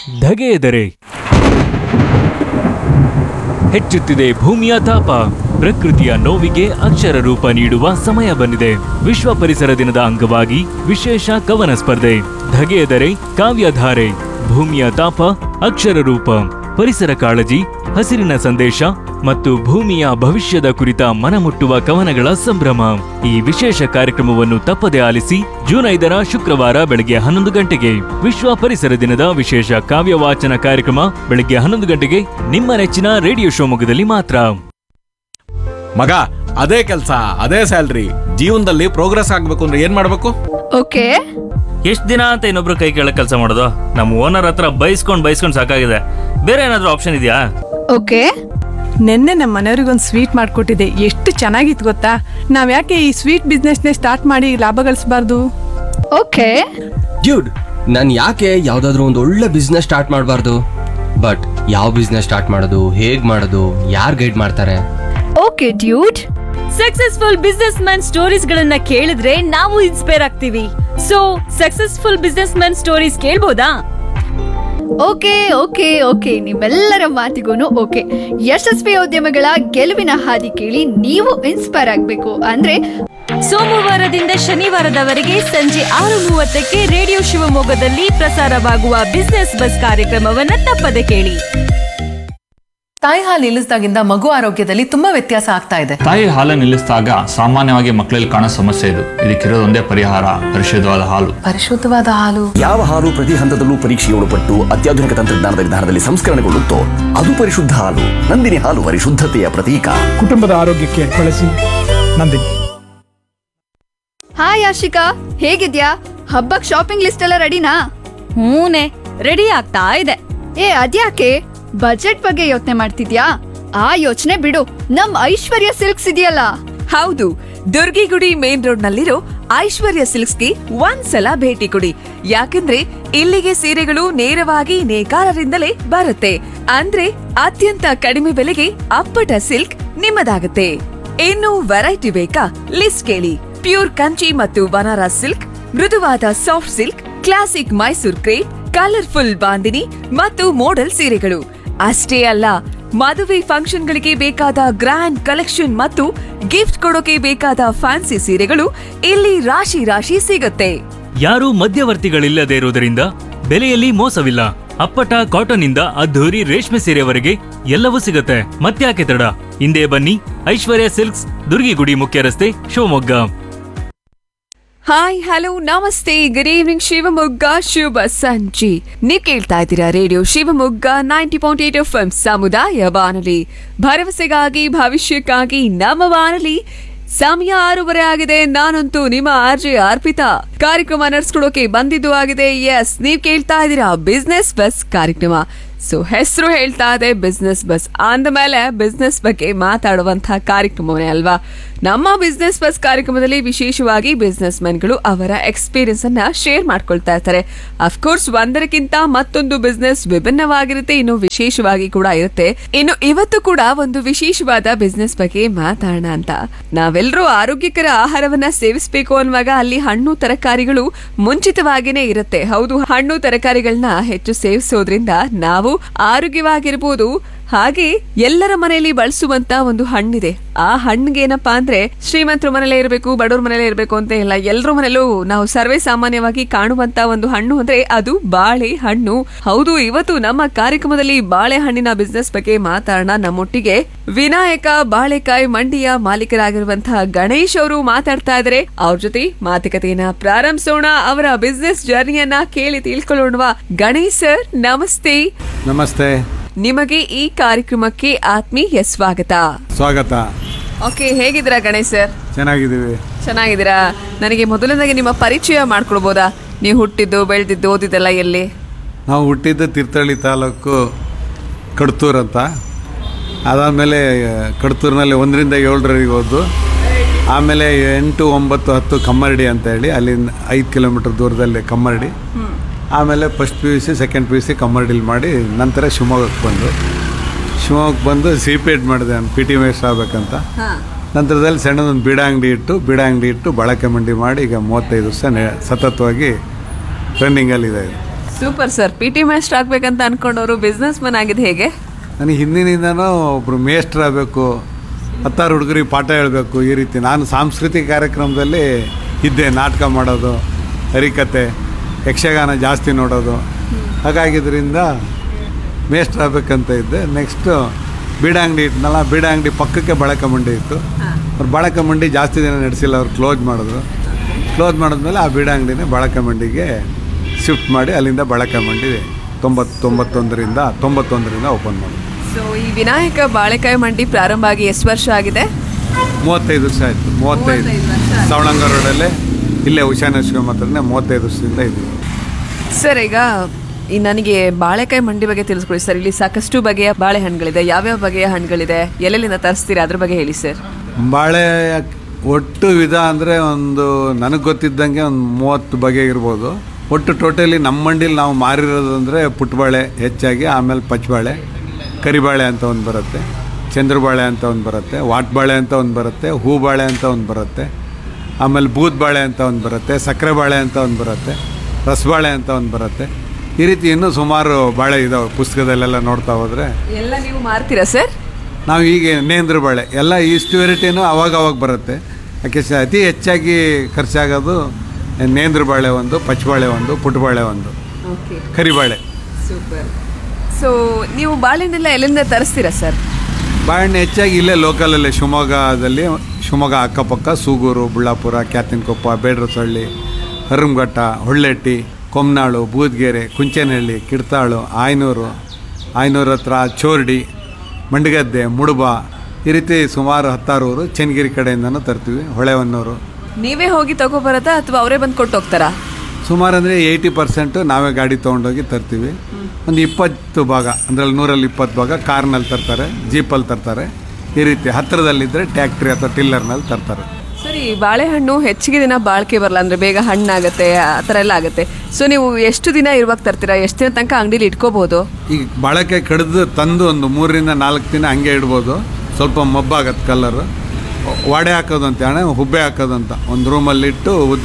ಧಗೆಯೆದರೆ ಹೆಚ್ಚುತ್ತಿದೆ ಭೂಮಿಯ ತಾಪ ಪ್ರಕೃತಿಯ ನೋವಿಗೆ ಅಕ್ಷರ ರೂಪ ನೀಡುವ ಸಮಯ ಬಂದಿದೆ ವಿಶ್ವ ಪರಿಸರ ದಿನದ ಅಂಗವಾಗಿ ವಿಶೇಷ ಕವನ ಸ್ಪರ್ಧೆ ಧಗೆಯೆದರೆ ಕಾವ್ಯಧಾರೆ ಭೂಮಿಯ ತಾಪ ಅಕ್ಷರ ರೂಪ ಪರಿಸರ ಕಾಳಜಿ ಹಸಿರಿನ ಸಂದೇಶ ಮತ್ತು ಭೂಮಿಯ ಭವಿಷ್ಯದ ಕುರಿತ ಮನಮುಟ್ಟುವ ಕವನಗಳ ಸಂಭ್ರಮ ಈ ವಿಶೇಷ ಕಾರ್ಯಕ್ರಮವನ್ನು ತಪ್ಪದೆ ಆಲಿಸಿ ಜೂನ್ ಐದರ ಶುಕ್ರವಾರ ಬೆಳಗ್ಗೆ ಹನ್ನೊಂದು ಗಂಟೆಗೆ ವಿಶ್ವ ಪರಿಸರ ದಿನದ ವಿಶೇಷ ಕಾವ್ಯ ವಾಚನ ಕಾರ್ಯಕ್ರಮ ಬೆಳಗ್ಗೆ ಹನ್ನೊಂದು ಗಂಟೆಗೆ ನಿಮ್ಮ ನೆಚ್ಚಿನ ರೇಡಿಯೋ ಶಿವಮೊಗ್ಗದಲ್ಲಿ ಮಾತ್ರ ಮಗ ಅದೇ ಕೆಲಸ ಅದೇ ಸ್ಯಾಲ್ರಿ ಜೀವನದಲ್ಲಿ ಪ್ರೋಗ್ರೆಸ್ ಆಗ್ಬೇಕು ಅಂದ್ರೆ ಏನ್ ಮಾಡ್ಬೇಕು ಓಕೆ ಎಷ್ಟ್ ದಿನ ಅಂತ ಇನ್ನೊಬ್ರು ಕೈ ಕೆಳಗೆ ಕೆಲಸ ಮಾಡೋದು ನಮ್ಮ ಓನರ್ ಹತ್ರ ಬೈಸ್ಕೊಂಡ್ ಬೈಸ್ಕೊಂಡ್ ಸಾಕಾಗಿದೆ ಬೇರೆ ಏನಾದ್ರೂ ಆಪ್ಷನ್ ಇದೆಯಾ ಓಕೆ ನಿನ್ನೆ ನಮ್ಮ ಮನೆಯವ್ರಿಗೊಂದು ಸ್ವೀಟ್ ಮಾಡಿಕೊಟ್ಟಿದ್ದೆ ಎಷ್ಟು ಚೆನ್ನಾಗಿತ್ತು ಗೊತ್ತಾ ನಾವು ಯಾಕೆ ಈ ಸ್ವೀಟ್ ಬಿಸ್ನೆಸ್ನೇ ಸ್ಟಾರ್ಟ್ ಮಾಡಿ ಲಾಭ ಗಳಿಸಬಾರ್ದು ಓಕೆ ಡ್ಯೂಡ್ ನಾನು ಯಾಕೆ ಯಾವುದಾದ್ರೂ ಒಂದು ಒಳ್ಳೆ ಬಿಸ್ನೆಸ್ ಸ್ಟಾರ್ಟ್ ಮಾಡಬಾರ್ದು ಬಟ್ ಯಾವ ಬಿಸ್ನೆಸ್ ಸ್ಟಾರ್ಟ್ ಮಾಡೋದು ಹೇಗ್ ಮಾಡೋದು ಯಾರು ಗೈಡ್ ಮಾಡ್ತಾರೆ okay dude successful businessman stories ಗಳನ್ನ ಕೇಳಿದ್ರೆ ನಾವು ಇನ್ಸ್ಪೈರ್ ಆಗ್ತೀವಿ so successful businessman stories ಕೇಳ್ಬೋದಾ ಓಕೆ ಓಕೆ ಓಕೆ ನಿಮ್ಮೆಲ್ಲರ ಮಾತಿಗೂ ಓಕೆ ಯಶಸ್ವಿ ಉದ್ಯಮಗಳ ಗೆಲುವಿನ ಹಾದಿ ಕೇಳಿ ನೀವು ಇನ್ಸ್ಪೈರ್ ಆಗಬೇಕು ಅಂದ್ರೆ ಸೋಮವಾರದಿಂದ ಶನಿವಾರದವರೆಗೆ ಸಂಜೆ ಆರು ಮೂವತ್ತಕ್ಕೆ ರೇಡಿಯೋ ಶಿವಮೊಗ್ಗದಲ್ಲಿ ಪ್ರಸಾರವಾಗುವ ಬಿಸ್ನೆಸ್ ಬಸ್ ಕಾರ್ಯಕ್ರಮವನ್ನ ತಪ್ಪದೆ ಕೇಳಿ ತಾಯಿ ಹಾಲು ನಿಲ್ಲಿಸಿದಾಗಿಂದ ಮಗು ಆರೋಗ್ಯದಲ್ಲಿ ತುಂಬಾ ವ್ಯತ್ಯಾಸ ಆಗ್ತಾ ಇದೆ ತಾಯಿ ಹಾಲನ್ನು ನಿಲ್ಲಿಸಿದಾಗ ಸಾಮಾನ್ಯವಾಗಿ ಮಕ್ಕಳಲ್ಲಿ ಕಾಣೋ ಸಮಸ್ಯೆ ಇದು ಇದಕ್ಕಿರೋದೊಂದೇ ಪರಿಹಾರ ಪರಿಶುದ್ಧವಾದ ಹಾಲು ಪರಿಶುದ್ಧವಾದ ಹಾಲು ಯಾವ ಹಾಲು ಪ್ರತಿ ಹಂತದಲ್ಲೂ ಪರೀಕ್ಷೆಗೆ ಒಳಪಟ್ಟು ಅತ್ಯಾಧುನಿಕ ತಂತ್ರಜ್ಞಾನದ ವಿಧಾನದಲ್ಲಿ ಸಂಸ್ಕರಣೆಗೊಳ್ಳುತ್ತೋ ಅದು ಪರಿಶುದ್ಧ ಹಾಲು ನಂದಿನಿ ಹಾಲು ಪರಿಶುದ್ಧತೆಯ ಪ್ರತೀಕ ಕುಟುಂಬದ ಆರೋಗ್ಯಕ್ಕೆ ಬಳಸಿ ನಂದಿನಿ ಹಾಯ್ ಆಶಿಕಾ ಹೇಗಿದ್ಯಾ ಹಬ್ಬಕ್ ಶಾಪಿಂಗ್ ಲಿಸ್ಟ್ ಎಲ್ಲ ರೆಡಿನಾ ಹೂನೆ ರೆಡಿ ಆಗ್ತಾ ಇದೆ ಏ ಅದ್ಯಾಕೆ ಬಜೆಟ್ ಬಗ್ಗೆ ಯೋಚನೆ ಮಾಡ್ತಿದ್ಯಾ ಆ ಯೋಚನೆ ಬಿಡು ನಮ್ ಐಶ್ವರ್ಯ ಸಿಲ್ಕ್ಸ್ ಇದೆಯಲ್ಲ ಹೌದು ದುರ್ಗಿಗುಡಿ ಮೇನ್ ರೋಡ್ ನಲ್ಲಿರೋ ಐಶ್ವರ್ಯ ಸಿಲ್ಕ್ಸ್ಗೆ ಒಂದ್ಸಲ ಭೇಟಿ ಕೊಡಿ ಯಾಕಂದ್ರೆ ಇಲ್ಲಿಗೆ ಸೀರೆಗಳು ನೇರವಾಗಿ ನೇಕಾರರಿಂದಲೇ ಬರುತ್ತೆ ಅಂದ್ರೆ ಅತ್ಯಂತ ಕಡಿಮೆ ಬೆಲೆಗೆ ಅಪ್ಪಟ ಸಿಲ್ಕ್ ನಿಮ್ಮದಾಗುತ್ತೆ ಇನ್ನು ವೆರೈಟಿ ಬೇಕಾ ಲಿಸ್ಟ್ ಕೇಳಿ ಪ್ಯೂರ್ ಕಂಚಿ ಮತ್ತು ಬನಾರಸ್ ಸಿಲ್ಕ್ ಮೃದುವಾದ soft silk classic Mysore crepe colourful bandhani ಮತ್ತು ಮೋಡಲ್ ಸೀರೆಗಳು ಅಷ್ಟೇ ಅಲ್ಲ ಮದುವೆ ಫಂಕ್ಷನ್ಗಳಿಗೆ ಬೇಕಾದ ಗ್ರ್ಯಾಂಡ್ ಕಲೆಕ್ಷನ್ ಮತ್ತು ಗಿಫ್ಟ್ ಕೊಡೋಕೆ ಬೇಕಾದ ಫ್ಯಾನ್ಸಿ ಸೀರೆಗಳು ಇಲ್ಲಿ ರಾಶಿ ರಾಶಿ ಸಿಗುತ್ತೆ ಯಾರೂ ಮಧ್ಯವರ್ತಿಗಳಿಲ್ಲದೆ ಇರುವುದರಿಂದ ಬೆಲೆಯಲ್ಲಿ ಮೋಸವಿಲ್ಲ ಅಪ್ಪಟ ಕಾಟನ್ ಇಂದ ಅದ್ಧೂರಿ ರೇಷ್ಮೆ ಸೀರೆವರೆಗೆ ಎಲ್ಲವೂ ಸಿಗುತ್ತೆ ಮತ್ತ್ಯಾಕೆ ತಡ ಹಿಂದೆ ಬನ್ನಿ ಐಶ್ವರ್ಯ ಸಿಲ್ಕ್ಸ್ ದುರ್ಗಿಗುಡಿ ಮುಖ್ಯ ರಸ್ತೆ ಶಿವಮೊಗ್ಗ ಹಾಯ್ ಹಲೋ ನಮಸ್ತೆ ಗುಡ್ ಈವ್ನಿಂಗ್ ಶಿವಮೊಗ್ಗ ಶುಭ ಸಂಜೆ ನೀವ್ ಕೇಳ್ತಾ ಇದ್ದೀರಾ radio Shivamogga ninety point eight F ಸಮುದಾಯ ಬಾನುಲಿ ಭರವಸೆಗಾಗಿ ಭವಿಷ್ಯಕ್ಕಾಗಿ ನಮ್ಮ ಬಾನುಲಿ ಸಮಯ ಆರೂವರೆ ಆಗಿದೆ ನಾನಂತೂ ನಿಮ್ಮ ಆರ್ಜೆ ಅರ್ಪಿತಾ ಕಾರ್ಯಕ್ರಮ ನಡ್ಸ್ಕೊಡೋಕೆ ಬಂದಿದ್ದು ಆಗಿದೆ ಎಸ್ ನೀವ್ ಕೇಳ್ತಾ ಇದ್ದೀರಾ ಬಿಸ್ನೆಸ್ ಬಸ್ ಕಾರ್ಯಕ್ರಮ ಸೊ ಹೆಸರು ಹೇಳ್ತಾ ಇದೆ ಬಿಸ್ನೆಸ್ ಬಸ್ ಅಂದಮೇಲೆ ಬಿಸ್ನೆಸ್ ಬಗ್ಗೆ ಮಾತಾಡುವಂತಹ ಕಾರ್ಯಕ್ರಮವೇ ಅಲ್ವಾ ನಮ್ಮ ಬಿಸ್ನೆಸ್ ಬಸ್ ಕಾರ್ಯಕ್ರಮದಲ್ಲಿ ವಿಶೇಷವಾಗಿ ಬಿಸ್ನೆಸ್ ಮೆನ್ಗಳು ಅವರ ಎಕ್ಸ್ಪೀರಿಯನ್ಸ್ ಅನ್ನ ಶೇರ್ ಮಾಡ್ಕೊಳ್ತಾ ಇರ್ತಾರೆ ಅಫ್ಕೋರ್ಸ್ ಒಂದರಕ್ಕಿಂತ ಮತ್ತೊಂದು ಬಿಸ್ನೆಸ್ ವಿಭಿನ್ನವಾಗಿರುತ್ತೆ ಇನ್ನು ವಿಶೇಷವಾಗಿ ಕೂಡ ಇರುತ್ತೆ ಇನ್ನು ಇವತ್ತು ಕೂಡ ಒಂದು ವಿಶೇಷವಾದ ಬಿಸ್ನೆಸ್ ಬಗ್ಗೆ ಮಾತಾಡೋಣ ಅಂತ ನಾವೆಲ್ಲರೂ ಆರೋಗ್ಯಕರ ಆಹಾರವನ್ನ ಸೇವಿಸಬೇಕು ಅನ್ನುವಾಗ ಅಲ್ಲಿ ಹಣ್ಣು ತರಕಾರಿಗಳು ಮುಂಚಿತವಾಗಿನೇ ಇರುತ್ತೆ ಹೌದು ಹಣ್ಣು ತರಕಾರಿಗಳನ್ನ ಹೆಚ್ಚು ಸೇವಿಸೋದ್ರಿಂದ ನಾವು ಆರೋಗ್ಯವಾಗಿರ್ಬೋದು ಹಾಗೆ ಎಲ್ಲರ ಮನೆಯಲ್ಲಿ ಬಳಸುವಂತ ಒಂದು ಹಣ್ಣಿದೆ ಆ ಹಣ್ಣಿಗೆ ಏನಪ್ಪಾ ಅಂದ್ರೆ ಶ್ರೀಮಂತರ ಮನೇಲೇ ಇರಬೇಕು ಬಡವ್ರ ಮನೇಲೇ ಇರಬೇಕು ಅಂತ ಇಲ್ಲ ಎಲ್ಲರ ಮನೇಲೂ ನಾವು ಸರ್ವೇ ಸಾಮಾನ್ಯವಾಗಿ ಕಾಣುವಂತ ಒಂದು ಹಣ್ಣು ಅಂದ್ರೆ ಅದು ಬಾಳೆ ಹಣ್ಣು ಹೌದು ಇವತ್ತು ನಮ್ಮ ಕಾರ್ಯಕ್ರಮದಲ್ಲಿ ಬಾಳೆಹಣ್ಣಿನ ಬಿಸ್ನೆಸ್ ಬಗ್ಗೆ ಮಾತಾಡೋಣ ನಮ್ಮೊಟ್ಟಿಗೆ ವಿನಾಯಕ ಬಾಳೆಕಾಯಿ ಮಂಡಿಯ ಮಾಲೀಕರಾಗಿರುವಂತಹ ಗಣೇಶ್ ಅವರು ಮಾತಾಡ್ತಾ ಇದ್ದಾರೆ ಅವ್ರ ಜೊತೆ ಮಾತುಕತೆಯನ್ನ ಪ್ರಾರಂಭಿಸೋಣ ಅವರ ಬಿಸ್ನೆಸ್ ಜರ್ನಿಯನ್ನ ಕೇಳಿ ತಿಳ್ಕೊಳ್ಳೋಣವಾ ಗಣೇಶ್ ಸರ್ ನಮಸ್ತೆ ನಮಸ್ತೆ ನಿಮಗೆ ಈ ಕಾರ್ಯಕ್ರಮಕ್ಕೆ ಆತ್ಮೀಯ ಸ್ವಾಗತ ಸ್ವಾಗತ ಓಕೆ ಹೇಗಿದ್ದೀರಾ ಗಣೇಶ್ ಸರ್ ಚೆನ್ನಾಗಿದ್ದೀವಿ ಚೆನ್ನಾಗಿದ್ದೀರಾ ನನಗೆ ಮೊದಲನೇದಾಗಿ ನಿಮ್ಮ ಪರಿಚಯ ಮಾಡ್ಕೊಳ್ಬೋದಾ ನೀವು ಹುಟ್ಟಿದ್ದು ಬೆಳೆದಿದ್ದು ಓದಿದ್ದೆಲ್ಲ ಎಲ್ಲಿ ನಾವು ಹುಟ್ಟಿದ್ದು ತೀರ್ಥಹಳ್ಳಿ ತಾಲೂಕು ಕಡ್ತೂರು ಅಂತ ಅದಾದಮೇಲೆ ಕಡ್ತೂರಿನಲ್ಲಿ ಒಂದರಿಂದ ಏಳರವರೆಗೆ ಓದು ಆಮೇಲೆ ಎಂಟು ಒಂಬತ್ತು ಹತ್ತು ಕಮ್ಮರಡಿ ಅಂತ ಹೇಳಿ ಅಲ್ಲಿಂದ ಐದು ಕಿಲೋಮೀಟರ್ ದೂರದಲ್ಲಿ ಕಮ್ಮರಡಿ ಆಮೇಲೆ first P U C second P U C ಕಮ್ಮರಡಿಲಿ ಮಾಡಿ ನಂತರ ಶಿವಮೊಗ್ಗಕ್ಕೆ ಬಂದು ಶಿವಮೊಗ್ಗಕ್ಕೆ ಬಂದು ಸಿ ಪಿ ಎಡ್ ಮಾಡಿದೆ ನಾನು ಪಿ ಟಿ ಮೇಸ್ಟ್ ಆಗ್ಬೇಕಂತ ನಂತರದಲ್ಲಿ ಸಣ್ಣದೊಂದು ಬೀಡ ಅಂಗಡಿ ಇಟ್ಟು ಬೀಡ ಅಂಗಡಿ ಇಟ್ಟು ಬಳಕೆ ಮಂಡಿ ಮಾಡಿ ಈಗ ಮೂವತ್ತೈದು ವರ್ಷ ನೆ- ಸತತವಾಗಿ ರನ್ನಿಂಗಲ್ಲಿದೆ ಇದು super sir P T master ಆಗ್ಬೇಕಂತ ಅನ್ಕೊಂಡವರು ಬಿಸ್ನೆಸ್ ಮನ್ ಆಗಿದೆ ಹೇಗೆ ನನಗೆ ಹಿಂದಿನಿಂದನೂ ಒಬ್ಬರು ಮೇಷ್ಟ್ರಾಗಬೇಕು ಹತ್ತಾರು ಹುಡುಗರಿಗೆ ಪಾಠ ಹೇಳಬೇಕು ಈ ರೀತಿ ನಾನು ಸಾಂಸ್ಕೃತಿಕ ಕಾರ್ಯಕ್ರಮದಲ್ಲಿ ಇದ್ದೆ ನಾಟಕ ಮಾಡೋದು ಹರಿಕತೆ ಯಕ್ಷಗಾನ ಜಾಸ್ತಿ ನೋಡೋದು ಹಾಗಾಗಿದ್ದರಿಂದ ಮೇಷ್ಟ್ರಾಗಬೇಕಂತ ಇದ್ದೆ ನೆಕ್ಸ್ಟು ಬೀಡ ಅಂಗಡಿ ಇಟ್ನಲ್ಲ ಬೀಡ ಅಂಗಡಿ ಪಕ್ಕಕ್ಕೆ ಬಳಕ ಮಂಡಿ ಇತ್ತು ಅವ್ರು ಬಳಕ ಮಂಡಿ ಜಾಸ್ತಿ ದಿನ ನಡೆಸಿಲ್ಲ ಅವ್ರು ಕ್ಲೋಸ್ ಮಾಡಿದ್ರು ಕ್ಲೋಸ್ ಮಾಡಿದ್ಮೇಲೆ ಆ ಬೀಡ ಅಂಗಡಿನೇ ಬಳಕ ಮಂಡಿಗೆ ಶಿಫ್ಟ್ ಮಾಡಿ ಅಲ್ಲಿಂದ ಬಳಕ ಮಂಡಿ ತೊಂಬತ್ತೊಂಬತ್ತೊಂದರಿಂದ ತೊಂಬತ್ತೊಂದರಿಂದ ಓಪನ್ ಮಾಡಿದ್ರು ಸೊ ಈ ವಿನಾಯಕ ಬಾಳೆಕಾಯಿ ಮಂಡಿ ಪ್ರಾರಂಭ ಆಗಿ ಎಷ್ಟು ವರ್ಷ ಆಗಿದೆ ಮೂವತ್ತೈದು ವರ್ಷ ಆಯಿತು ಮೂವತ್ತೈದು ಸವಳಂಗ ರೋಡಲ್ಲೇ ಇಲ್ಲೇ ಉಷಾನೇಶ್ವರ ಹತ್ರನೇ ಮೂವತ್ತೈದು ವರ್ಷದಿಂದ ಇದ್ದೀವಿ ಸರ್ ಈಗ ಈ ನನಗೆ ಬಾಳೆಕಾಯಿ ಮಂಡಿ ಬಗ್ಗೆ ತಿಳಿಸ್ಕೊಡಿ ಸರ್ ಇಲ್ಲಿ ಸಾಕಷ್ಟು ಬಗೆಯ ಬಾಳೆಹಣ್ಣುಗಳಿದೆ ಯಾವ್ಯಾವ ಬಗೆಯ ಹಣ್ಣುಗಳಿದೆ ಎಲ್ಲೆಲ್ಲಿಂದ ತರಿಸ್ತೀರಾ ಅದ್ರ ಬಗ್ಗೆ ಹೇಳಿ ಸರ್ ಬಾಳೆ ಒಟ್ಟು ವಿಧ ಅಂದರೆ ಒಂದು ನನಗೆ ಗೊತ್ತಿದ್ದಂಗೆ ಒಂದು ಮೂವತ್ತು ಬಗೆ ಇರ್ಬೋದು ಒಟ್ಟು ಟೋಟಲಿ ನಮ್ಮ ಮಂಡಿಲಿ ನಾವು ಮಾರಿರೋದು ಅಂದರೆ ಪುಟ್ಟಬಾಳೆ ಹೆಚ್ಚಾಗಿ ಆಮೇಲೆ ಪಚ್ಚಬಾಳೆ ಕರಿಬಾಳೆ ಅಂತ ಒಂದು ಬರುತ್ತೆ ಚಂದ್ರಬಾಳೆ ಅಂತ ಒಂದು ಬರುತ್ತೆ ವಾಟ್ಬಾಳೆ ಅಂತ ಒಂದು ಬರುತ್ತೆ ಹೂಬಾಳೆ ಅಂತ ಒಂದು ಬರುತ್ತೆ ಆಮೇಲೆ ಬೂದ್ ಬಾಳೆ ಅಂತ ಒಂದು ಬರುತ್ತೆ ಸಕ್ಕರೆ ಬಾಳೆ ಅಂತ ಒಂದು ಬರುತ್ತೆ ರಸಬಾಳೆ ಅಂತ ಒಂದು ಬರುತ್ತೆ ಈ ರೀತಿ ಇನ್ನೂ ಸುಮಾರು ಬಾಳೆ ಇದಾವೆ ಪುಸ್ತಕದಲ್ಲೆಲ್ಲ ನೋಡ್ತಾ ಹೋದರೆ ಎಲ್ಲ ನೀವು ಮಾರ್ತೀರಾ ಸರ್ ನಾವು ಈಗ ನೇಂದ್ರ ಬಾಳೆ ಎಲ್ಲ ಇಷ್ಟು ವೆರೈಟಿನೂ ಅವಾಗ ಅವಾಗ ಬರುತ್ತೆ ಯಾಕೆ ಸ- ಅತಿ ಹೆಚ್ಚಾಗಿ ಖರ್ಚಾಗೋದು ನೇಂದ್ರ ಬಾಳೆ ಒಂದು ಪಚ್ಚಬಾಳೆ ಒಂದು ಪುಟ್ಟಬಾಳೆ ಒಂದು ಓಕೆ ಕರಿಬಾಳೆ ಸೂಪರ್ ಸೊ ನೀವು ಬಾಳೆಹಣ್ಣೆಲ್ಲ ಎಲ್ಲಿಂದ ತರಿಸ್ತೀರಾ ಸರ್ ಬಾಳೆಹಣ್ಣು ಹೆಚ್ಚಾಗಿ ಇಲ್ಲೇ ಲೋಕಲಲ್ಲೇ ಶಿವಮೊಗ್ಗದಲ್ಲಿ ಶಿವಮೊಗ್ಗ ಅಕ್ಕಪಕ್ಕ ಸೂಗೂರು ಬುಳ್ಳಾಪುರ ಕ್ಯಾತಿನಕೊಪ್ಪ ಬೇಡ್ರಸಹಳ್ಳಿ ಹರಂಘಟ್ಟ ಹೊಳ್ಳೆಟ್ಟಿ ಕೊಮ್ನಾಳು ಬೂದ್ಗೆರೆ ಕುಂಚನಹಳ್ಳಿ ಕಿಡ್ತಾಳು ಆಯ್ನೂರು ಆಯ್ನೂರು ಹತ್ರ ಚೋರ್ಡಿ ಮಂಡಗದ್ದೆ ಮುಡುಬ ಈ ರೀತಿ ಸುಮಾರು ಹತ್ತಾರು ಊರು ಚೆನ್ನಗಿರಿ ಕಡೆಯಿಂದನೂ ತರ್ತೀವಿ ಹೊಳೆಹೊನ್ನೂರು ನೀವೇ ಹೋಗಿ ತಗೋಬರತ್ತಾ ಅಥವಾ ಅವರೇ ಬಂದು ಕೊಟ್ಟು ಹೋಗ್ತಾರಾ ಸುಮಾರು ಅಂದರೆ ಏಯ್ಟಿ ಪರ್ಸೆಂಟು ನಾವೇ ಗಾಡಿ ತೊಗೊಂಡೋಗಿ ತರ್ತೀವಿ ಒಂದು ಇಪ್ಪತ್ತು ಭಾಗ ಅಂದರೆ ನೂರಲ್ಲಿ ಇಪ್ಪತ್ತು ಭಾಗ ಕಾರ್ನಲ್ಲಿ ತರ್ತಾರೆ ಜೀಪಲ್ಲಿ ತರ್ತಾರೆ ಈ ರೀತಿ ಹತ್ತಿರದಲ್ಲಿದ್ದರೆ ಟ್ಯಾಕ್ಟ್ರಿ ಅಥವಾ ಟಿಲ್ಲರ್ನಲ್ಲಿ ತರ್ತಾರೆ ಸರಿ ಬಾಳೆಹಣ್ಣು ಹೆಚ್ಚಿಗೆ ದಿನ ಬಾಳಿಕೆ ಬರಲ್ಲ ಅಂದ್ರೆ ಬೇಗ ಹಣ್ಣಾಗತ್ತೆ ಆ ಥರ ಎಲ್ಲ ಆಗುತ್ತೆ ಸೊ ನೀವು ಎಷ್ಟು ದಿನ ಇರುವಾಗ ತರ್ತೀರಾ ಎಷ್ಟು ದಿನ ತನಕ ಅಂಗಡಿಲಿ ಇಟ್ಕೋಬಹುದು ಈಗ ಬಳಕೆ ಕಡಿದು ತಂದು ಒಂದು ಮೂರರಿಂದ ನಾಲ್ಕು ದಿನ ಹಂಗೆ ಇಡ್ಬೋದು ಸ್ವಲ್ಪ ಮಬ್ಬಾಗತ್ತೆ ಕಲ್ಲರು ವಾಡೆ ಹಾಕೋದು ಅಂತ ಹೇಳಿ ಹುಬ್ಬೆ ಹಾಕೋದು ಅಂತ ಒಂದು ರೂಮಲ್ಲಿಟ್ಟು ಉದ್ದ